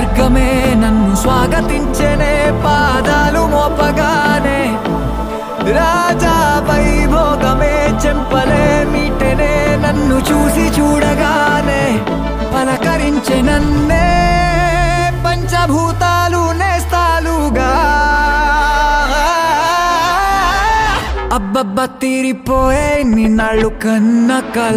స్వర్గమే నన్ను స్వాగతించనే పాదాలు మోపగానే రాజా వైభోగమే చెంపలే మీటనే నన్ను చూసి చూడగానే పలకరించె నన్నే పంచభూతాలు నేస్తాలుగా అబ్బబ్బ తీరిపోయే నిన్నాళ్ళు కన్న కళ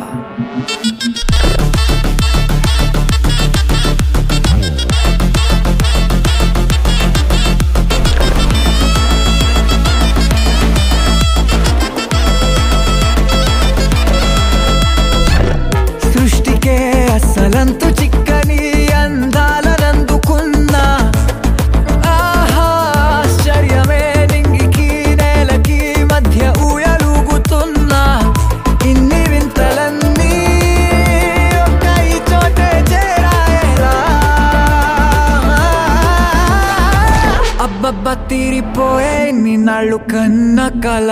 సృష్టికే అసలంతు చిక్కని అందాలనందుకున్నా ఆహా, ఆశ్చర్యమే నింగికి నేలకి మధ్య ఊయలుగుతున్నా ఇన్ని వింతలన్నీ ఒక్క ఈ చోటే చేరాయేలా అబ్బబ్బ తీరిపోయే నిన్నాళ్ళు కన్న కళ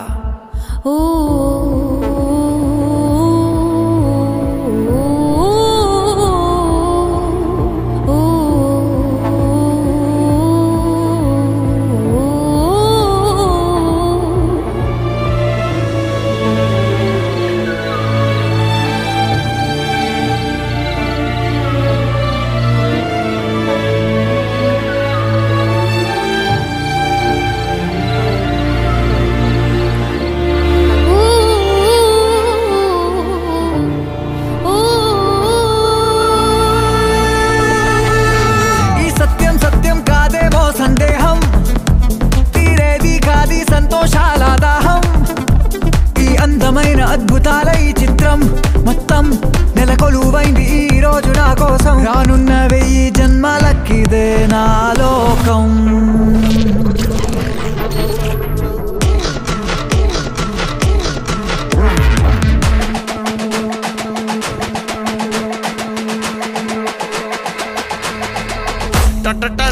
ఈ సత్యం సత్యం కాదేమో సందేహం తీరేది కాది సంతోషాల దాహం ఈ అందమైన అద్భుతాల ఈ చిత్రం మొత్తం నెలకొలువైంది ఈ రోజు నా కోసం రానున్న వెయ్యి జన్మలకిదే నా లోకం టటట